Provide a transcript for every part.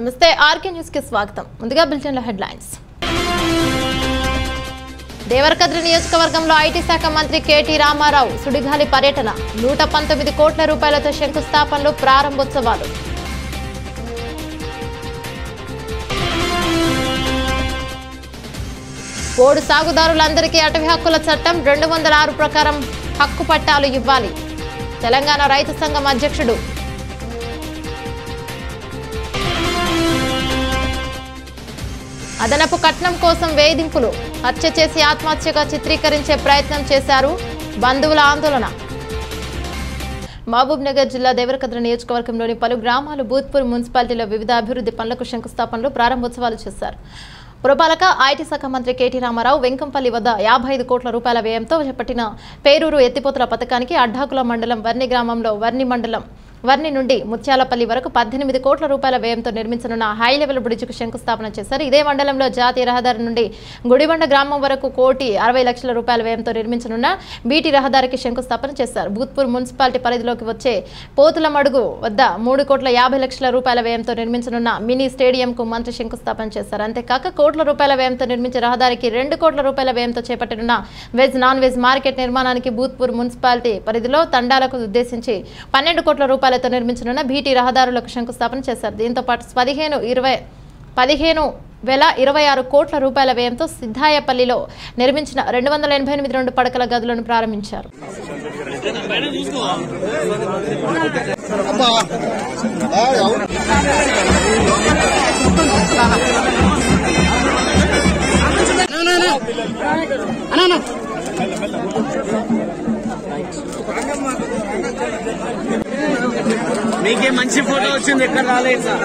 నమస్తే RK news కి స్వాగతం ముందుగా బులెటిన్ల హెడ్లైన్స్ దేవరకద్రి నియోజకవర్గంలో ఐటీ శాఖ మంత్రి కేటీ రామారావు సుడిగాలి పర్యటన నూట పంతొమ్మిది కోట్ల రూపాయలతో శంకుస్థాపనలు ప్రారంభోత్సవాలు పోడు సాగుదారులందరికీ అటవీ హక్కుల చట్టం రెండు వందల ఆరు ప్రకారం హక్కు పట్టాలు ఇవ్వాలి తెలంగాణ రైతు సంఘం అధ్యక్షుడు అదనపు కట్నం కోసం వేధింపులు హత్య చేసి ఆత్మహత్యగా చిత్రీకరించే ప్రయత్నం చేశారు బంధువుల ఆందోళన మహబూబ్ నగర్ జిల్లా దేవరకద్ర నియోజకవర్గంలోని పలు గ్రామాలు భూత్పూర్ మున్సిపాలిటీలో వివిధ అభివృద్ధి పనులకు శంకుస్థాపనలు ప్రారంభోత్సవాలు చేశారు పురపాలక ఐటీ శాఖ మంత్రి కేటీ రామారావు వెంకంపల్లి వద్ద యాభై ఐదు కోట్ల రూపాయల వ్యయంతో చేపట్టిన పేరూరు ఎత్తిపోతల పథకానికి అడ్డాకుల మండలం వర్ని గ్రామంలో వర్ని మండలం వర్ని నుండి ముత్యాలపల్లి వరకు పద్దెనిమిది కోట్ల రూపాయల వ్యయంతో నిర్మించనున్న హై లెవెల్ బ్రిడ్జికు శంకుస్థాపన చేశారు ఇదే మండలంలో జాతీయ రహదారి నుండి గుడిబండ గ్రామం వరకు కోటి అరవై లక్షల రూపాయల వ్యయంతో నిర్మించనున్న బీటీ రహదారికి శంకుస్థాపన చేశారు భూత్పూర్ మున్సిపాలిటీ పరిధిలోకి వచ్చే పోతుల మడుగు వద్ద మూడు కోట్ల యాభై లక్షల రూపాయల వ్యయంతో నిర్మించనున్న మినీ స్టేడియంకు మంత్రి శంకుస్థాపన చేశారు అంతేకాక కోట్ల రూపాయల వ్యయంతో నిర్మించే రహదారికి రెండు కోట్ల రూపాయల వ్యయంతో చేపట్టనున్న వెజ్ నాన్ వెజ్ మార్కెట్ నిర్మాణానికి భూత్పూర్ మున్సిపాలిటీ పరిధిలో తండాలకు ఉద్దేశించి పన్నెండు కోట్ల రూపాయలతో నిర్మించనున్న బీటీ రహదారులకు శంకుస్థాపన చేశారు దీంతో పాటు పదిహేను ఇరవై పదిహేను వేల ఇరవై ఆరు కోట్ల రూపాయల వ్యయంతో సిద్ధాయపల్లిలో నిర్మించిన రెండు వందల ఎనభై ఎనిమిది రెండు పడకల గదులను ప్రారంభించారు మీకే మంచి ఫోటో వచ్చింది ఎక్కడ రాలేదు సార్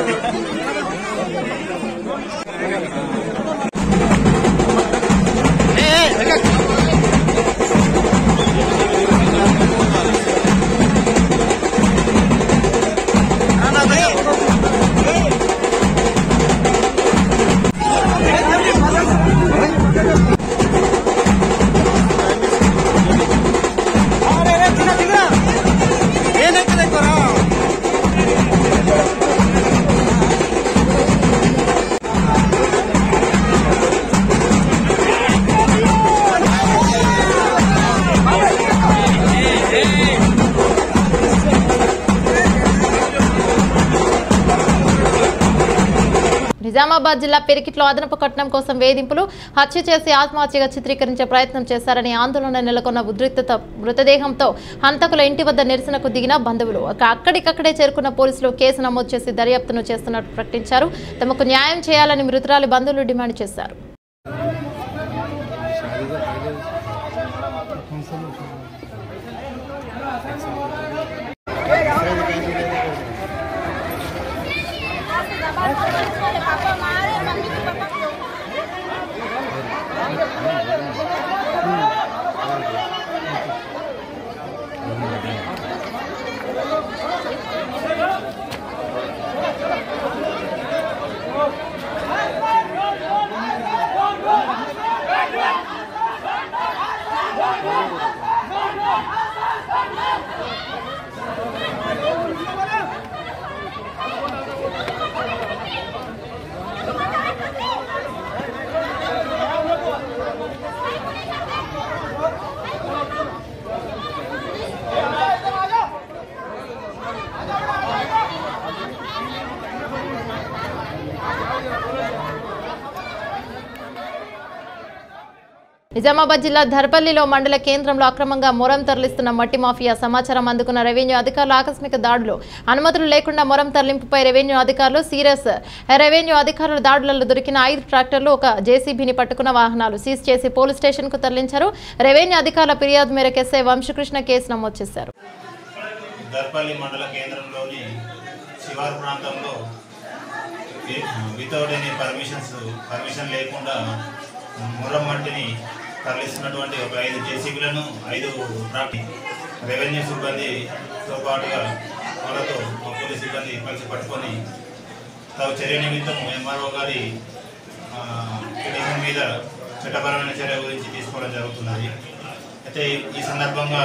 నిజామాబాద్ జిల్లా పెరికిట్లో అదనపు కట్నం కోసం వేధింపులు హత్య చేసి ఆత్మహత్యగా చిత్రీకరించే ప్రయత్నం చేశారని ఆందోళన నెలకొన్న ఉద్రిక్తత మృతదేహంతో హంతకుల ఇంటి వద్ద నిరసనకు దిగిన బంధువులు అక్క- అక్కడికక్కడే చేరుకున్న పోలీసులు కేసు నమోదు చేసి దర్యాప్తును చేస్తున్నట్టు ప్రకటించారు తమకు న్యాయం చేయాలని మృతురాలి బంధువులు డిమాండ్ చేశారు నిజామాబాద్ జిల్లా ధర్పల్లిలో మండల కేంద్రంలో అక్రమంగా మొరం తరలిస్తున్న మట్టి మాఫియా సమాచారం అందుకున్న రెవెన్యూ అధికారులు ఆకస్మిక దాడులు అనుమతులు లేకుండా మొరం తరలింపుపై రెవెన్యూ అధికారులు సీరియస్ రెవెన్యూ అధికారుల దాడులలో దొరికిన ఐదు ట్రాక్టర్లు ఒక జేసీబీని పట్టుకున్న వాహనాలు సీజ్ చేసి పోలీస్ స్టేషన్ కు తరలించారు రెవెన్యూ అధికారుల ఫిర్యాదు మేరకు ఎస్ఐ వంశకృష్ణ కేసు నమోదు చేశారు దర్పల్లి మండల కేంద్రంలోని శివారు ప్రాంతంలో వితౌట్ ఎనీ పర్మిషన్స్ పర్మిషన్ లేకుండా ముర్రం మట్టిని తరలిస్తున్నటువంటి ఒక ఐదు జేసీబీలను ఐదు ట్రాఫిక్ రెవెన్యూ సిబ్బందితో పాటుగా వాళ్ళతో మా పోలీస్ సిబ్బంది కలిసి పట్టుకొని తగు చర్య నిమిత్తం ఎంఆర్ఓ గారి ఆ, పిటిషన్ మీద చట్టపరమైన చర్య గురించి తీసుకోవడం జరుగుతున్నది అయితే ఈ సందర్భంగా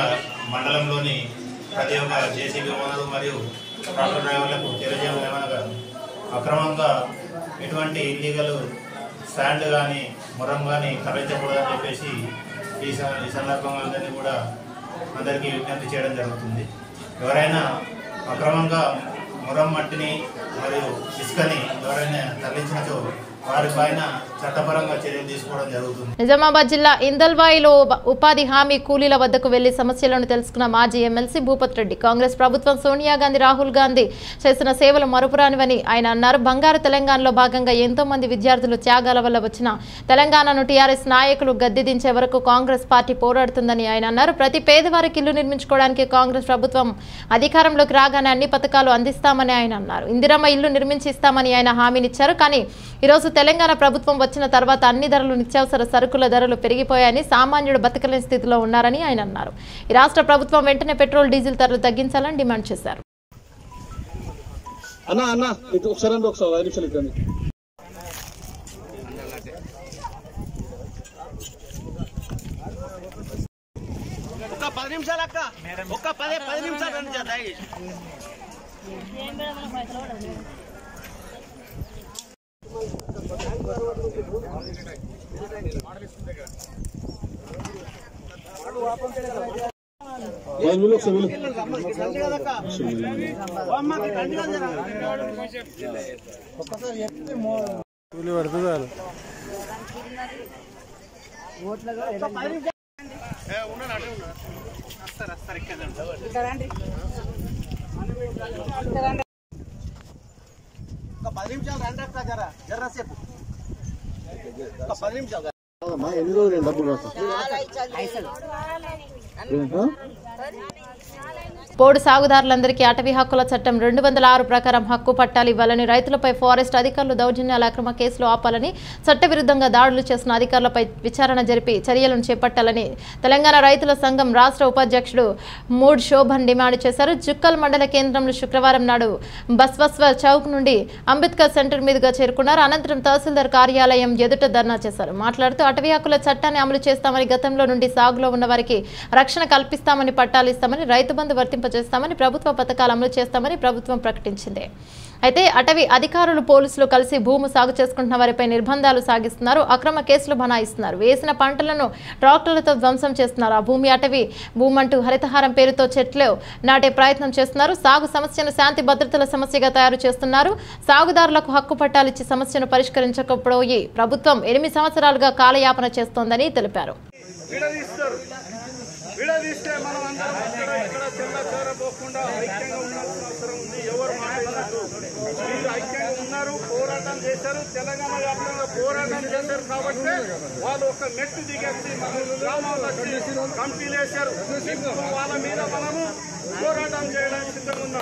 మండలంలోని ప్రతి ఒక్క జేసీబీ ఓనరు మరియు ట్రాక్టర్ డ్రైవర్లకు తెలియజేయమనగా అక్రమంగా ఎటువంటి ఇల్లీగల్ స్టాండ్ కానీ మురం కానీ తరలించకూడదని చెప్పేసి ఈ స- ఈ సందర్భంగా అందరినీ కూడా అందరికీ విజ్ఞప్తి చేయడం జరుగుతుంది ఎవరైనా అక్రమంగా మురం మట్టిని మరియు ఇసుకని ఎవరైనా తరలించినచో వారిపైన చట్టపరంగా చర్యలు తీసుకోవడం జరుగుతుంది నిజామాబాద్ జిల్లా ఇందల్వాయిలో ఉప- ఉపాధి హామీ కూలీల వద్దకు వెళ్లి సమస్యలను తెలుసుకున్న మాజీ ఎమ్మెల్సీ భూపత్ రెడ్డి కాంగ్రెస్ ప్రభుత్వం సోనియా గాంధీ రాహుల్ గాంధీ చేసిన సేవలు మరుపురానివని ఆయన అన్నారు బంగారు తెలంగాణలో భాగంగా ఎంతో మంది విద్యార్థులు త్యాగాల వల్ల వచ్చిన తెలంగాణను టీఆర్ఎస్ నాయకులు గద్దె దించే వరకు కాంగ్రెస్ పార్టీ పోరాడుతుందని ఆయన అన్నారు ప్రతి పేదవారికి ఇల్లు నిర్మించుకోవడానికి కాంగ్రెస్ ప్రభుత్వం అధికారంలోకి రాగానే అన్ని పథకాలు అందిస్తామని ఆయన అన్నారు ఇందిరమ్మ ఇల్లు నిర్మించి ఇస్తామని ఆయన హామీనిచ్చారు కానీ ఈరోజు తెలంగాణ ప్రభుత్వం వచ్చిన తర్వాత అన్ని ధరలు నిత్యావసర సరుకుల ధరలు పెరిగిపోయాయని సామాన్యుడు బతకలేని స్థితిలో ఉన్నారని ఆయన అన్నారు ఈ రాష్ట్ర ప్రభుత్వం వెంటనే పెట్రోల్ డీజిల్ ధరలు తగ్గించాలని డిమాండ్ చేశారు అన్న అన్న ఇటు ఒకసారి రండి ఒకసారి ఐదు నిమిషాలు ఇక్కడండి ఒక్క పది నిమిషాలు అక్క ఒక్క పదే పది నిమిషాలు రండి జర దయచేసి. ఐదు వేలు ఒకసారి వెళ్ళు. కూలి పడుతుంది చాలు. ఒక్క పది నిమిషాలు రండి అక్క జర జర సేపు ఒక్క పది నిమిషాలు అమ్మా, ఎన్ని రోజులు నేను డబ్బులు రాస్తా ఏంటా? పోడు సాగుదారులందరికీ అటవీ హక్కుల చట్టం రెండు వందల ఆరు ప్రకారం హక్కు పట్టాలు ఇవ్వాలని రైతులపై ఫారెస్ట్ అధికారులు దౌర్జన్యాల అక్రమ కేసులు ఆపాలని చట్టవిరుద్ధంగా దాడులు చేసిన అధికారులపై విచారణ జరిపి చర్యలను చేపట్టాలని తెలంగాణ రైతుల సంఘం రాష్ట్ర ఉపాధ్యక్షుడు మూడ్ శోభన్ డిమాండ్ చేశారు జుక్కల్ మండల కేంద్రంలో శుక్రవారం నాడు బస్వస్వ చౌక్ నుండి అంబేద్కర్ సెంటర్ మీదుగా చేరుకున్నారు అనంతరం తహసీల్దార్ కార్యాలయం ఎదుట ధర్నా చేశారు మాట్లాడుతూ అటవీ హక్కుల చట్టాన్ని అమలు చేస్తామని గతంలో నుండి సాగులో ఉన్న వారికి రక్షణ కల్పిస్తామని పట్టాలు ఇస్తామని రైతు బంధు వర్తింపజేస్తామని ప్రభుత్వ పథకాలు అమలు చేస్తామని ప్రభుత్వం ప్రకటించింది అయితే అటవీ అధికారులు పోలీసులు కలిసి భూమి సాగు చేసుకుంటున్న వారిపై నిర్బంధాలు సాగిస్తున్నారు అక్రమ కేసులు బనాయిస్తున్నారు వేసిన పంటలను ట్రాక్టర్లతో ధ్వంసం చేస్తున్నారు ఆ భూమి అటవీ భూమంటూ హరితహారం పేరుతో చెట్లు నాటే ప్రయత్నం చేస్తున్నారు సాగు సమస్యను శాంతి భద్రతల సమస్యగా తయారు చేస్తున్నారు సాగుదారులకు హక్కు పట్టాలు ఇచ్చి సమస్యను పరిష్కరించకపోయి ప్రభుత్వం ఎనిమిది సంవత్సరాలుగా కాలయాపన చేస్తోందని తెలిపారు విడదీస్తారు విడదీస్తే మనం అందరం ఇక్కడ ఇక్కడ చిన్న చేరబోకుండా ఐక్యంగా ఉండాల్సిన అవసరం ఉంది ఎవరు మాట్లాడినట్టు మీరు ఐక్యంగా ఉన్నారు పోరాటం చేశారు తెలంగాణ వ్యాప్తంగా పోరాటం చేశారు కాబట్టి వాళ్ళు ఒక మెట్టు దిగేసి మన గ్రామాల్లో వచ్చి కమిటీలు వేశారు ఇప్పుడు వాళ్ళ మీద మనము పోరాటం చేయడానికి సిద్ధంగా ఉన్నాం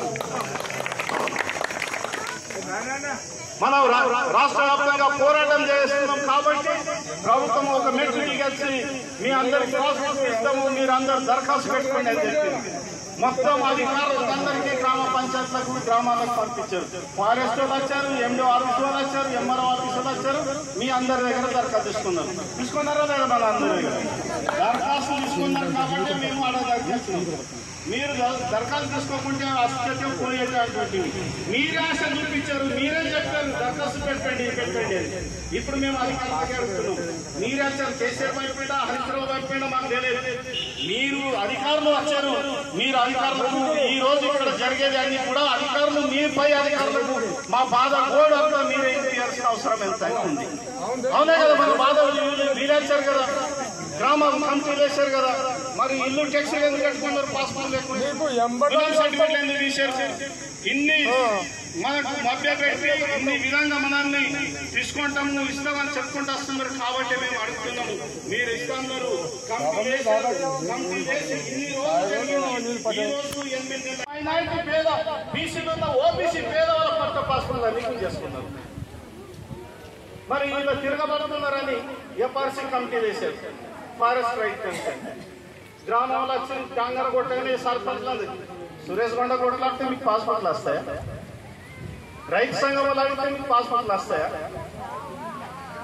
మనం రా- రా- రాష్ట్ర వ్యాప్తంగా పోరాటం చేస్తున్నాం కాబట్టి ప్రభుత్వం ఒక మెట్లు దిగేసి మీ అందరికి ప్రాసెస్ ఇస్తాము మీరు అందరు దరఖాస్తు పెట్టుకోండి అని చెప్పింది మొత్తం అధికారులకు అందరికీ గ్రామ పంచాయతీలకు గ్రామాలకు పంపించారు ఫారెస్ట్ వాళ్ళు వచ్చారు ఎండిఓ ఆఫీస్ వాళ్ళు వచ్చారు ఎంఆర్ఓ ఆఫీస్ వాళ్ళు వచ్చారు మీ అందరి దగ్గర దరఖాస్తు తీసుకున్నారు తీసుకున్నారా లేదా మన అందరి దగ్గర దరఖాస్తు తీసుకున్నారు కాబట్టి మేము ఆడ దరఖాస్తు మీరు ద- దరఖాస్తు తీసుకోకుంటే అసత్యం పోయేటటువంటివి మీరే ఆశ చూపించారు మీరే చెప్పారు దరఖాస్తు పెట్టండి పెట్టండి అని ఇప్పుడు మేము అధికారులకి అడుగుతున్నాం మీరే వచ్చారు కేసీఆర్ వైపున హరీశ్రావు వైపున మాకు తెలియదు మీరు అధికారులు వచ్చారు మీరు అధికారులకు ఈ రోజు ఇక్కడ జరిగేది అన్ని కూడా అధికారులు మీపై అధికారులకు మా బాధ కూడా మీరే తీయాల్సిన అవసరం ఎంత ఉంది అవునే కదా మన బాధ వీలేశారు కదా గ్రామం కమిటీలు వేశారు కదా మరి ఇల్లు ట్యాక్స్ ఎందుకు కట్టుకున్నారు పాస్పోర్ట్ లేకుండా ఇన్కమ్ సర్టిఫికెట్ ఎందుకు తీశారు ఇన్ని మనకు మభ్య పెట్టి ఇన్ని విధంగా మనల్ని తీసుకుంటాము ఇస్తామని చెప్పుకుంటూ వస్తున్నారు కాబట్టి మేము అడుగుతున్నాము మీరు ఇస్తున్నారు కమిటీ వేశారు, కమిటీ వేసి ఇన్ని రోజులు జరిగింది. ఈ రోజు ఎనిమిది నెలలు. మైనారిటీ పేద బీసీలు ఉన్న ఓబీసీ పేదవాళ్ళ కొత్త పాస్పోర్ట్ అన్ని చేసుకున్నారు మరి వీళ్ళు తిరగబడుతున్నారని ఎఫ్ఆర్సీ కమిటీ వేశారు ఫారెస్ట్ రైట్ కమిషన్ గ్రామంలో వచ్చి డాంగర కొట్టగానే సర్పంచ్లు సురేష్ గొండ కొట్లాడితే మీకు పాస్పోర్ట్లు వస్తాయా రైతు సంఘం వాళ్ళు అడిగితే మీకు పాస్పోర్ట్లు వస్తాయా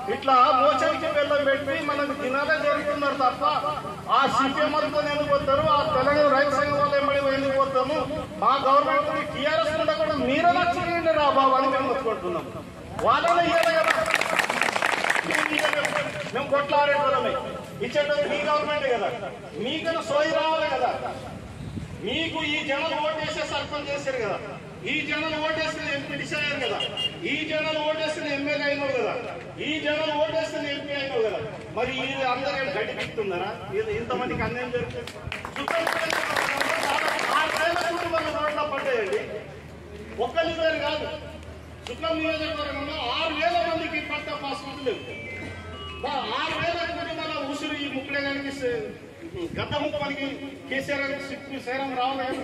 ఇట్లా మోచరికి బెల్లం పెట్టి మనకు దినాలే జరుగుతున్నారు తప్ప ఆ సిపిఎం అంతా ఎందుకు పోతారు ఆ తెలంగాణ రైతు సంఘం వాళ్ళు ఎంబడి ఎందుకు పోతాము మా గవర్నమెంట్ టీఆర్ఎస్ కూడా కూడా మీరే నచ్చింది రా బాబు అని మేము మొత్తుకుంటున్నాం వాళ్ళనే ఇయ్యాలి కదా మీరు ఇయ్యాలి. మేము కొట్లాడేటోళ్ళమే ఇచ్చేటోళ్ళు మీ గవర్నమెంట్ కదా మీకన్నా సోయి రావాలి కదా మీకు ఈ జనాలు ఓటేసే సర్పంచ్ చేశారు కదా ఈ జనాలు ఓటేసిన ఎంపీ అయ్యారు కదా ఈ జనాలు ఓటేసిన ఎమ్మెల్యే అయినావు కదా ఈ జనాలు ఓటేసిన ఎంపీ అయినావు కదా మరి ఇది అందరూ ఏం గడ్డి పిక్తున్నారా ఇది ఇంతమందికి అన్యాయం జరుగుతుంది సుప్రీం కోర్టు ఆరు వేల కుటుంబాలు రోడ్ల పడ్డాయండి ఒక్కరి పేరు కాదు సుఖం నియోజకవర్గంలో ఆరు వేల మందికి పట్ట పాస్పోర్ట్ లేవు బా, ఆరు వేల కుటుంబాల ఉసురు ఈ ముక్కడే గారికి గత ముక్కడికి కేసీఆర్ గారికి సిక్కు సేరం రావాలి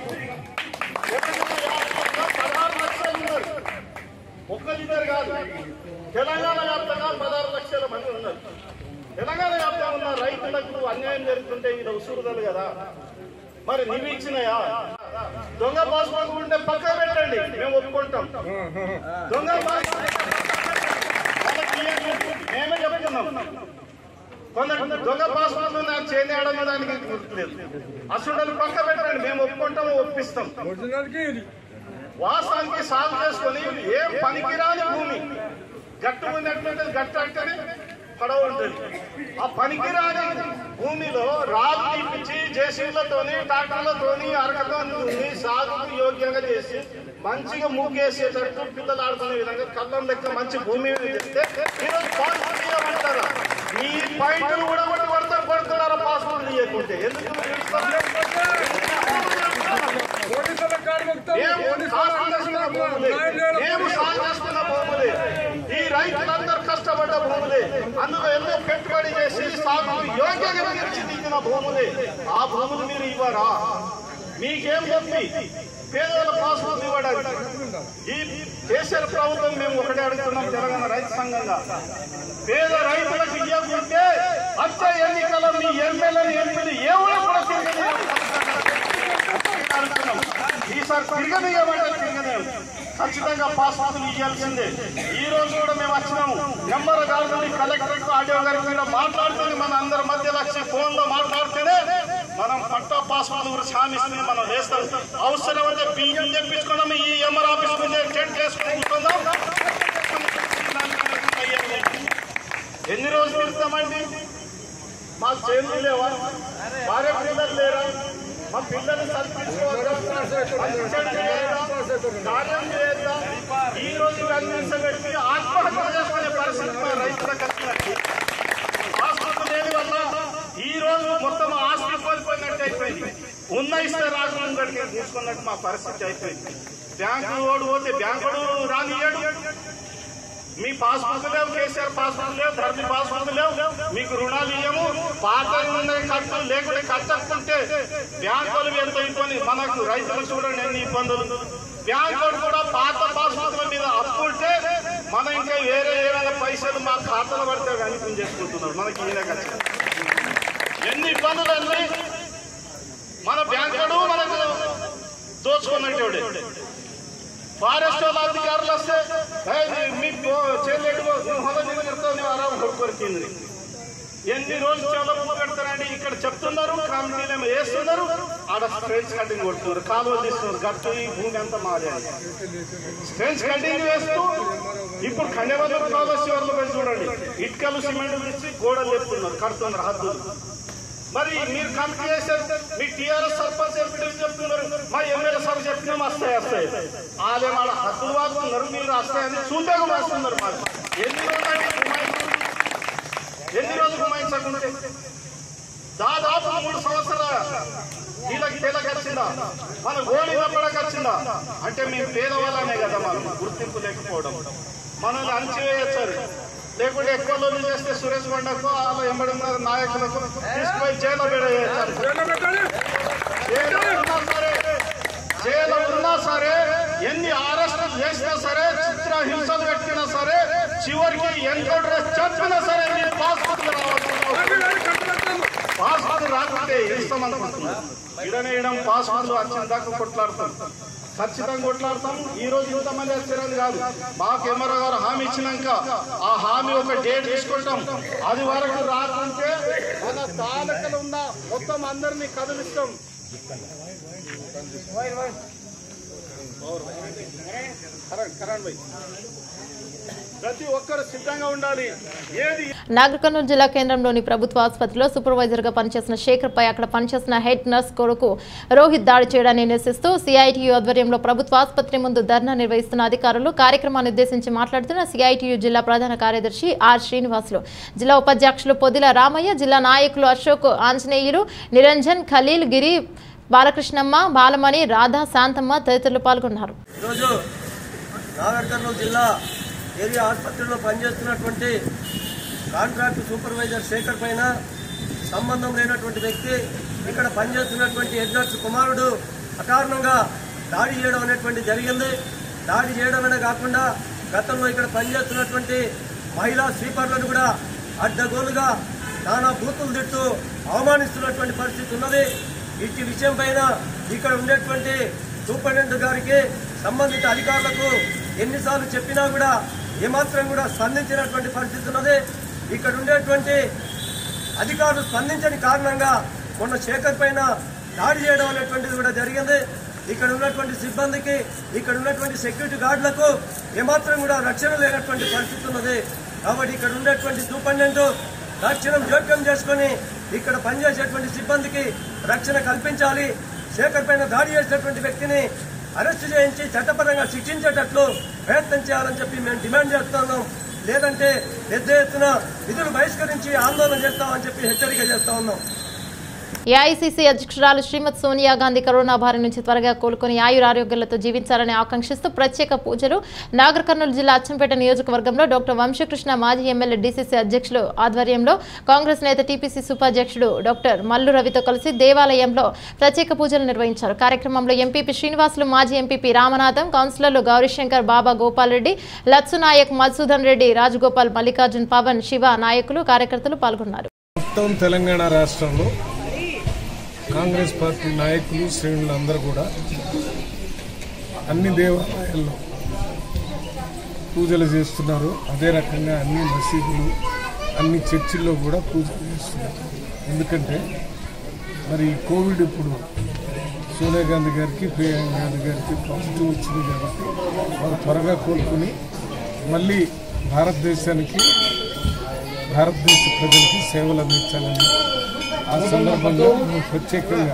పదహారు లక్షలు ఉన్నారు ఒక్కరిద్దరు కాదు తెలంగాణ వ్యాప్తంగా పదహారు లక్షల మంది ఉన్నారు తెలంగాణ వ్యాప్తంగా ఉన్న రైతులకు అన్యాయం జరుగుతుంటే ఇది ఉసురుదలు కదా మరి నీవు ఇచ్చినాయా దొంగ పాస్పోర్ట్ ఉంటే పక్క పెట్టండి మేము ఒప్పుకుంటాం దొంగ పాస్పోర్ట్ వాళ్ళకి ఇయ్యండి. మేమే చెప్తున్నాం కొందరు దొంగ పాస్పోర్ట్లు నాకు చేయడం దానికి గుర్తులేదు అసలు పక్క పెట్టండి మేము ఒప్పుకుంటాము ఒప్పిస్తాం వాస్తవానికి సాగు చేసుకొని ఏం పనికిరాని భూమి గట్టు ఉన్నట్టుంటే గట్టు అంటేనే పడవ ఉంటుంది ఆ పనికిరాని భూమిలో రాళ్ళు తీపించి జేసీలతోని ట్రాక్టర్లతోని అరకతో దున్ని సాగుకు యోగ్యంగా చేసి మంచిగా మూగేసేటట్టు పిల్లలు ఆడుకునే విధంగా కళ్ళం లెక్క మంచి భూమి మీద చెప్తే ఈరోజు పాస్పోర్ట్ ఇవ్వమంటారా మీ పాయింట్లు కూడా కొట్టి కొడతారు కొడుతున్నారా పాస్పోర్ట్ ఇవ్వకుంటే ఎందుకు మేము సాగు చేస్తున్న భూములే. మేము సాగు చేస్తున్న భూములే. ఈ రైతులందరూ కష్టపడ్డ భూములే అందులో ఎన్నో పెట్టుబడి చేసి సాగు యోగ్యంగా తీర్చిదిద్దిన భూములే ఆ భూములు మీరు ఇవ్వరా మీకేం చెప్పి పేదల పాస్పోర్ట్ ఇవ్వడానికి ఈ దేశ ప్రభుత్వం మేము ఒకటే అడుగుతున్నాం తెలంగాణ రైతు సంఘంగా పేద రైతులకు ఇవ్వకుంటే వచ్చే ఎన్నికల్లో మీ ఎమ్మెల్యేలు ఎంపీలు ఎవరు కూడా తిరగనివ్వం. ఈసారి తిరగనియమంటే తిరగనేం ఖచ్చితంగా పాస్పోర్ట్లు ఇవ్వాల్సిందే ఈ రోజు కూడా మేము వచ్చినాము నెంబర్ గారిని కలెక్టర్ ఆడియో గారికి కూడా మాట్లాడుతుంది మన అందరి మధ్యలో వచ్చి ఫోన్ లో మాట్లాడితేనే మనం పట్టా పాస్పోర్ట్ గురించి హామీ ఇస్తుంది మనం వేస్తాం అవసరం అంటే బియ్యం తెప్పించుకున్నాం ఈ ఎంఆర్ ఆఫీస్ ముందే టెంట్ వేసుకుంటుందాం ఎన్ని రోజులు ఇస్తామండి మా చేతులు లేవా భార్య పిల్లలు లేరా మా పిల్లల్ని చదివించుకోవద్దా? మంచి చెడు చేయొద్దా? కార్యం చేయొద్దా? ఈ రోజు కన్విన్సబెట్టి ఆత్మహత్య చేసుకునే పరిస్థితి మా రైతులకు వచ్చినట్టు ఆస్పత్రి లేని వల్ల ఈ రోజు మొత్తం ఆస్తి కోల్పోయినట్టు అయిపోయింది ఉన్న ఇస్తే రాజు గడికి తీసుకున్నట్టు మా పరిస్థితి అయిపోయింది బ్యాంకు ఓడి పోతే బ్యాంకుడు రానియడు మీ పాస్బుక్ లేవు కేసీఆర్ పాస్బుక్ లేవు ధర్మి పాస్బుక్ లేవు మీకు రుణాలు ఇయ్యము పాత ఉన్నాయి కట్టలు లేకుంటే కట్టకుంటే బ్యాంకులు ఎంత ఇబ్బంది మనకు రైతులు చూడండి ఎన్ని ఇబ్బందులు బ్యాంకులు కూడా పాత పాస్బుక్ల మీద అప్పు ఉంటే మనం ఇంకా వేరే ఏమైనా పైసలు మా ఖాతాలో పడితే కానీ చేసుకుంటున్నారు మనకి ఈయన కష్టం ఎన్ని ఇబ్బందులు అన్నీ మన బ్యాంకుడు మనకు దోచుకున్నట్టు ఫారెస్ట్ వాళ్ళ అధికారులు వస్తే "ఏయ్, నీ- మీ చేయలేడు ఆరాం కొరికింది ఎన్ని రోజులు చెవులు పెడతారండి ఇక్కడ చెప్తున్నారు కంపెనీలు ఏమో వేస్తున్నారు ఆడ స్ట్రెంచ్ కటింగ్ కొడుతున్నారు కాలువలు తీస్తున్నారు గట్టు ఈ భూమి అంతా మాదే స్ట్రెంచ్ కటింగ్ వేస్తూ ఇప్పుడు కన్యవల్ల కాలువ చివరిలో పోయి చూడండి ఇటుకలు సిమెంట్ తెచ్చి గోడలు లేపుతున్నారు కడుతున్నారు హద్దులు మరి మీరు కమిటీ చేశారు మీ టీఆర్ఎస్ సర్పంచ్ ఎంపీ చెప్తున్నారు మా ఎమ్మెల్యే సభ చెప్పినాం వస్తాయి వస్తాయి వాళ్ళే వాళ్ళ హద్దులు వాడుతున్నారు మీరు వస్తాయని చూడగా వేస్తున్నారు మరి ఎన్ని రోజులు గుమాయించు- ఎన్ని రోజులు గుమాయించకుండా దాదాపు మూడు సంవత్సరాల వీళ్ళకి తెలకి వచ్చిందా మన గోళీ నప్పడానికి వచ్చిందా అంటే మేము పేదవాళ్ళనే కదా మనం గుర్తింపు లేకపోవడం మనల్ని అణచివేయచ్చారు లేకుంటే ఎక్కువ లోన్లు చేస్తే సురేష్ బండకు వాళ్ళ ఎంబడి ఉన్న నాయకులకు తీసుకుపోయి జైల్లో పెడేయచ్చారు జైలు ఉన్నా సరే జైలు ఉన్నా సరే ఎన్ని అరెస్టులు చేసినా సరే చిత్ర హింసలు పెట్టినా సరే చివరికి ఎన్కౌంటర్ చంపినా సరే మీరు పాస్పోర్ట్ పాస్పోర్ట్ రాకుంటే ఇస్తామనుకుంటున్నారు ఇడనేయడం పాస్పోర్ట్లు వచ్చిన దాకా కొట్లాడుతాం ఖచ్చితంగా కొట్లాడతాం ఈ రోజు ఇంతమంది వచ్చారని కాదు మా కెమెరా గారు హామీ ఇచ్చినాక ఆ హామీ ఒక డేట్ తీసుకుంటాం అది వరకు రాకుంటే మన తాలూకలు ఉన్న మొత్తం అందరినీ కదిలిస్తాం కరణ్ కరణ్ భాయ్ ప్రతి ఒక్కరు సిద్ధంగా ఉండాలి ఏది నాగర్ కర్నూలు జిల్లా కేంద్రంలోని ప్రభుత్వ ఆసుపత్రిలో సూపర్వైజర్ గా పనిచేసిన శేఖర్ పై అక్కడ పనిచేసిన హెడ్ నర్స్ కొడుకు రోహిత్ దాడి చేయడాన్ని నిరసిస్తూ సిఐటియు ఆధ్వర్యంలో ప్రభుత్వ ఆసుపత్రి ముందు ధర్నా నిర్వహిస్తున్న అధికారులు కార్యక్రమాన్ని ఉద్దేశించి మాట్లాడుతున్న సిఐటియు జిల్లా ప్రధాన కార్యదర్శి ఆర్ శ్రీనివాసులు జిల్లా ఉపాధ్యక్షులు పొదిల రామయ్య జిల్లా నాయకులు అశోక్ ఆంజనేయులు నిరంజన్ ఖలీల్ గిరి బాలకృష్ణమ్మ బాలమణి రాధా శాంతమ్మ తదితరులు పాల్గొన్నారు ఈరోజు నాగర్ కర్నూలు జిల్లా ఏరియా ఆసుపత్రిలో పనిచేస్తున్నటువంటి కాంట్రాక్ట్ సూపర్వైజర్ శేఖర్ పైన సంబంధం లేనటువంటి వ్యక్తి ఇక్కడ పనిచేస్తున్నటువంటి హెడ్ నర్స్ కుమారుడు అకారణంగా దాడి చేయడం అనేటువంటి జరిగింది దాడి చేయడమే కాకుండా గతంలో ఇక్కడ పనిచేస్తున్నటువంటి మహిళా స్వీపర్లను కూడా అడ్డగోలుగా నానా బూతులు తిట్టు అవమానిస్తున్నటువంటి పరిస్థితి ఉన్నది ఇట్టి విషయం పైన ఇక్కడ ఉండేటువంటి సూపరింటెండెంట్ గారికి సంబంధిత అధికారులకు ఎన్నిసార్లు చెప్పినా కూడా ఏమాత్రం కూడా స్పందించినటువంటి పరిస్థితి ఉన్నది ఇక్కడ ఉండేటువంటి అధికారులు స్పందించని కారణంగా మొన్న శేఖర్ పైన దాడి చేయడం అనేటువంటిది కూడా జరిగింది ఇక్కడ ఉన్నటువంటి సిబ్బందికి ఇక్కడ ఉన్నటువంటి సెక్యూరిటీ గార్డులకు ఏమాత్రం కూడా రక్షణ లేనటువంటి పరిస్థితి ఉన్నది కాబట్టి ఇక్కడ ఉండేటువంటి సూపరింటెండెంట్ తక్షణం జోక్యం చేసుకొని ఇక్కడ పనిచేసేటువంటి సిబ్బందికి రక్షణ కల్పించాలి శేఖర్ పైన దాడి చేసినటువంటి వ్యక్తిని అరెస్టు చేయించి చట్టపరంగా శిక్షించేటట్లు ప్రయత్నం చేయాలని చెప్పి మేము డిమాండ్ చేస్తున్నాం లేదంటే పెద్ద ఎత్తున విధులు బహిష్కరించి ఆందోళన చేస్తామని చెప్పి హెచ్చరిక చేస్తా ఉన్నాం ఏఐసీసీ అధ్యక్షురాలు శ్రీమతి సోనియా గాంధీ కరోనా బారి నుంచి త్వరగా కోలుకొని ఆయురారోగ్యాలతో జీవించాలని ఆకాంక్షిస్తూ ప్రత్యేక పూజలు నాగర్ కర్నూలు జిల్లా అచ్చంపేట నియోజకవర్గంలో డాక్టర్ వంశకృష్ణ మాజీ ఎమ్మెల్యే డీసీసీ అధ్యక్షులు ఆధ్వర్యంలో కాంగ్రెస్ నేత టీపీసీ ఉపాధ్యక్షుడు డాక్టర్ మల్లు రవితో కలిసి దేవాలయంలో ప్రత్యేక పూజలు నిర్వహించారు కార్యక్రమంలో ఎంపీపీ శ్రీనివాసులు మాజీ ఎంపీపీ రామనాథం కౌన్సిలర్లు గౌరీశంకర్ బాబా గోపాల్ రెడ్డి లత్సు నాయక్ మధుసూదన్ రెడ్డి రాజగోపాల్ మల్లికార్జున్ పవన్ శివ నాయకులు కార్యకర్తలు పాల్గొన్నారు మొత్తం తెలంగాణ రాష్ట్రంలో కాంగ్రెస్ పార్టీ నాయకులు శ్రేణులు అందరూ కూడా అన్ని దేవాలయాల్లో పూజలు చేస్తున్నారు అదే రకంగా అన్ని మసీదులు అన్ని చర్చిల్లో కూడా పూజలు చేస్తున్నారు ఎందుకంటే మరి ఈ కోవిడ్ ఇప్పుడు సోనియా గాంధీ గారికి ప్రియాంక గాంధీ గారికి పాజిటివ్ వచ్చింది కాబట్టి వాళ్ళు త్వరగా కోలుకుని మళ్ళీ భారతదేశానికి భారతదేశ ప్రజలకి సేవలు అందించాలని ఆ సందర్భంగా మేము ప్రత్యేకంగా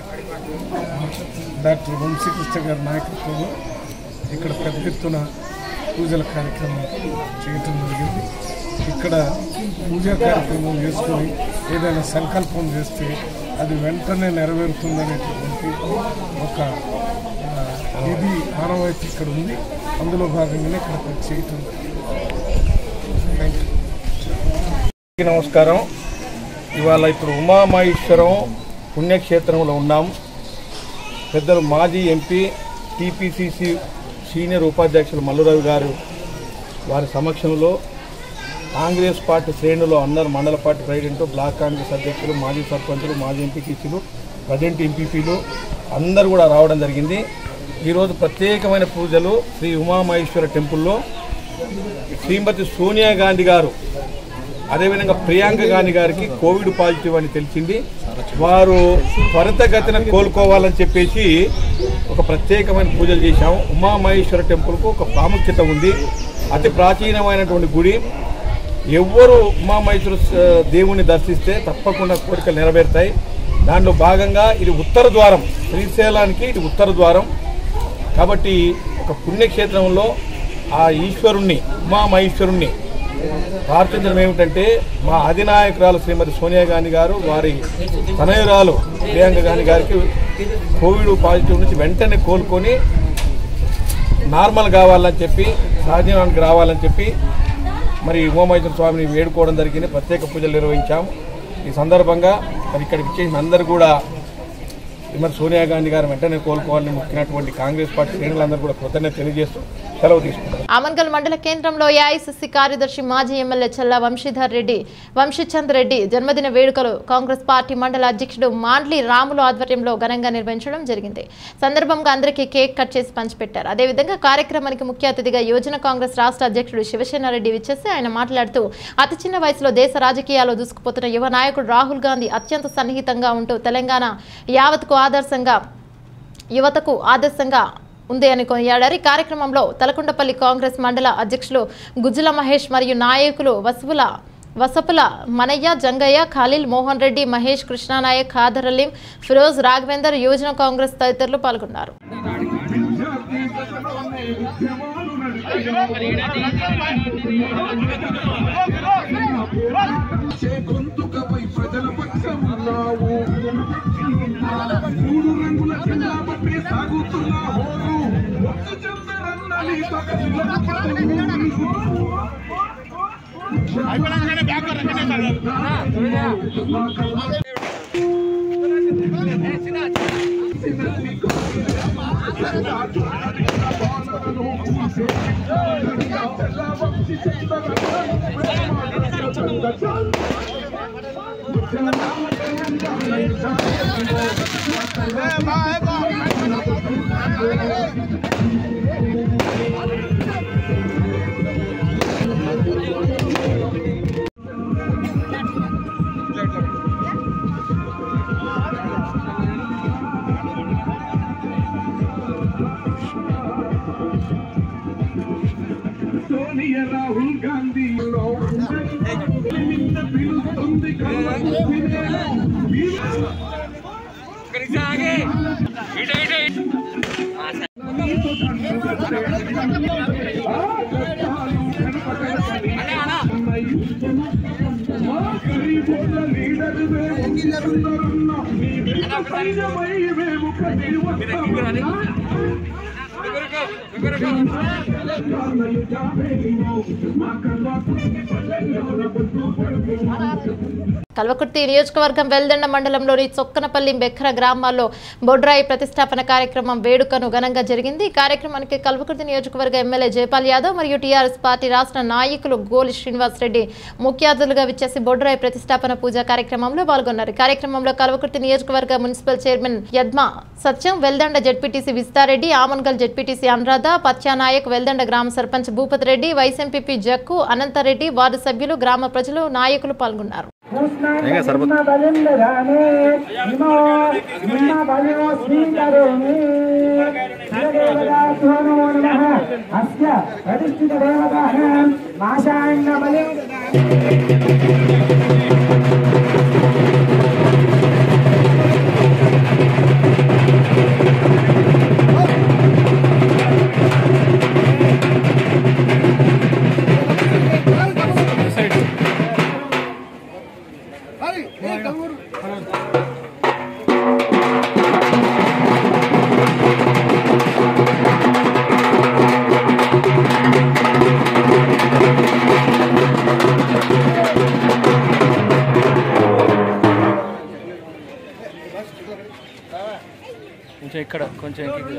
డాక్టర్ వంశీకృష్ణ గారి నాయకత్వంలో ఇక్కడ పెద్ద ఎత్తున పూజల కార్యక్రమం చేయటం జరిగింది ఇక్కడ పూజా కార్యక్రమం చేసుకొని ఏదైనా సంకల్పం చేస్తే అది వెంటనే నెరవేరుతుందనేటటువంటి ఒక ఆ, ఇది ఆనవాయితీ ఇక్కడ ఉంది అందులో భాగంగానే ఇక్కడ చేయటం థ్యాంక్ యూ అందరికీ నమస్కారం ఇవాళ ఇప్పుడు ఉమామహేశ్వరం పుణ్యక్షేత్రంలో ఉన్నాం పెద్దలు మాజీ ఎంపీ టీపీసీసీ సీనియర్ ఉపాధ్యక్షులు మల్లురావు గారు వారి సమక్షంలో కాంగ్రెస్ పార్టీ శ్రేణులు అందరు మండల పార్టీ ప్రెసిడెంట్ బ్లాక్ కాంగ్రెస్ అధ్యక్షులు మాజీ సర్పంచులు మాజీ ఎంపీటీసీలు ప్రజెంట్ ఎంపీపీలు అందరూ కూడా రావడం జరిగింది ఈరోజు ప్రత్యేకమైన పూజలు శ్రీ ఉమామహేశ్వర టెంపుల్లో శ్రీమతి సోనియా గాంధీ గారు అదేవిధంగా ప్రియాంక గాంధీ గారికి కోవిడ్ పాజిటివ్ అని తెలిసింది వారు త్వరితగతిన కోలుకోవాలని చెప్పేసి ఒక ప్రత్యేకమైన పూజలు చేశాము ఉమామహేశ్వర టెంపుల్కు ఒక ప్రాముఖ్యత ఉంది అతి ప్రాచీనమైనటువంటి గుడి ఎవ్వరు ఉమామహేశ్వర స- దేవుణ్ణి దర్శిస్తే తప్పకుండా కోరికలు నెరవేరుతాయి దాంట్లో భాగంగా ఇది ఉత్తర ద్వారం శ్రీశైలానికి ఇది ఉత్తర ద్వారం కాబట్టి ఒక పుణ్యక్షేత్రంలో ఆ ఈశ్వరుణ్ణి ఉమామహేశ్వరుణ్ణి ప్రార్థించడం ఏమిటంటే మా అధినాయకురాలు శ్రీమతి సోనియా గాంధీ గారు వారి తనయురాలు ప్రియాంక గాంధీ గారికి కోవిడ్ పాజిటివ్ నుంచి వెంటనే కోలుకొని నార్మల్ కావాలని చెప్పి సహజీవనానికి రావాలని చెప్పి మరి ఉమామహేశ్వర స్వామిని వేడుకోవడం జరిగింది ప్రత్యేక పూజలు నిర్వహించాం ఈ సందర్భంగా మరి ఇక్కడికి చేసిన అందరూ కూడా మరి సోనియా గాంధీ గారు వెంటనే కోలుకోవాలని మొక్కినటువంటి కాంగ్రెస్ పార్టీ శ్రేణులందరూ కూడా కృతజ్ఞత తెలియజేస్తూ సెలవు తీసుకుంటారు ఆమన్గల్ మండల కేంద్రంలో ఏఐసిసి కార్యదర్శి మాజీ ఎమ్మెల్యే చల్లా వంశీధర్ రెడ్డి వంశీచంద్ రెడ్డి జన్మదిన వేడుకలు కాంగ్రెస్ పార్టీ మండల అధ్యక్షుడు మాండ్లి రాములు ఆధ్వర్యంలో ఘనంగా నిర్వహించడం జరిగింది సందర్భంగా అందరికీ కేక్ కట్ చేసి పంచిపెట్టారు అదేవిధంగా కార్యక్రమానికి ముఖ్య అతిథిగా యువజన కాంగ్రెస్ రాష్ట్ర అధ్యక్షుడు శివసేనారెడ్డి విచ్చేసి ఆయన మాట్లాడుతూ అతి చిన్న వయసులో దేశ రాజకీయాల్లో దూసుకుపోతున్న యువ నాయకుడు రాహుల్ గాంధీ అత్యంత సన్నిహితంగా ఉంటూ తెలంగాణ యావత్కు ఆదర్శంగా యువతకు ఆదర్శంగా ఉంది అని కొనియాడారు ఈ కార్యక్రమంలో తలకొండపల్లి కాంగ్రెస్ మండల అధ్యక్షులు గుజ్జుల మహేష్ మరియు నాయకులు వసుపుల వసపుల మనయ్య జంగయ్య ఖలీల్ మోహన్ రెడ్డి మహేష్ కృష్ణానాయక్ ఖాదర్ అలీం ఫిరోజ్ రాఘవేందర్ యువజన కాంగ్రెస్ తదితరులు పాల్గొన్నారు గొంతుకపై ప్రజల పక్షం ఉన్నావు మూడు రంగుల జెండా పట్టి సాగుతున్న హోరు ఒక్క చందరన్న నీ సోనియా రాహుల్ గాంధీ నిన్న పిలుస్తుంది కల్వకుర్తి నియోజకవర్గం వెల్దండ మండలంలోని చొక్కనపల్లి బెక్కర గ్రామాల్లో బొడ్రాయి ప్రతిష్టాపన కార్యక్రమం వేడుకను ఘనంగా జరిగింది ఈ కార్యక్రమానికి కల్వకుర్తి నియోజకవర్గ ఎమ్మెల్యే జయపాల్ యాదవ్ మరియు టీఆర్ఎస్ పార్టీ రాష్ట్ర నాయకులు గోలి శ్రీనివాస్ రెడ్డి ముఖ్య అతిథులుగా విచ్చేసి బొడ్రాయి ప్రతిష్టాపన పూజా కార్యక్రమంలో పాల్గొన్నారు ఈ కార్యక్రమంలో కల్వకుర్తి నియోజకవర్గ municipal chairman Yadma Satyam Veldanda ZPTC Vistareddy Amangal ZPTC Anuradha Patyanayak Veldanda గ్రామ sarpanch Bhupathi Reddy vice MPP Jakku Anantha Reddy ward సభ్యులు గ్రామ ప్రజలు నాయకులు పాల్గొన్నారు కొంచెం ఇక్కడ కొంచెం ఎక్కి-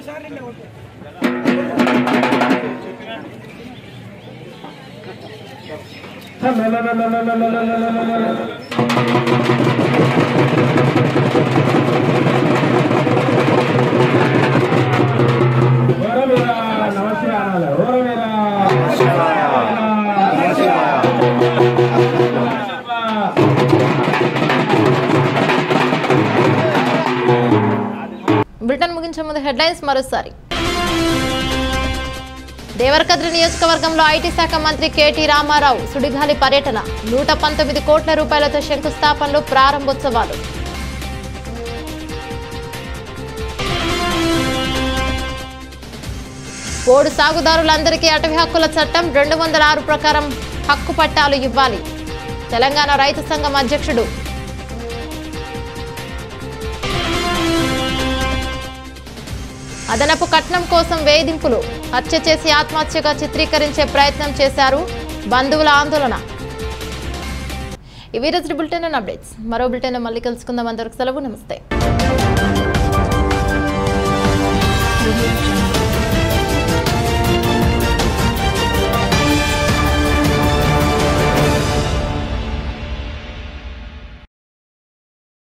బ్రిటన్ ముగించే ముందు హెడ్లైన్స్ మరోసారి దేవరకద్రి నియోజకవర్గంలో ఐటీ శాఖ మంత్రి కేటీ రామారావు సుడిగాలి పర్యటన నూట పంతొమ్మిది కోట్ల రూపాయలతో శంకుస్థాపనలు ప్రారంభోత్సవాలు పోడు సాగుదారులందరికీ అటవీ హక్కుల చట్టం రెండు వందల ఆరు ప్రకారం హక్కు పట్టాలు ఇవ్వాలి తెలంగాణ రైతు సంఘం అధ్యక్షుడు అదనపు కట్నం కోసం వేధింపులు హత్య చేసి ఆత్మహత్యగా చిత్రీకరించే ప్రయత్నం చేశారు బంధువుల ఆందోళన ఇవి రోజు బులెటిన్ అప్డేట్స్ మరో బులెటిన్ మళ్ళీ కలుసుకుందాం అందరికి సెలవు నమస్తే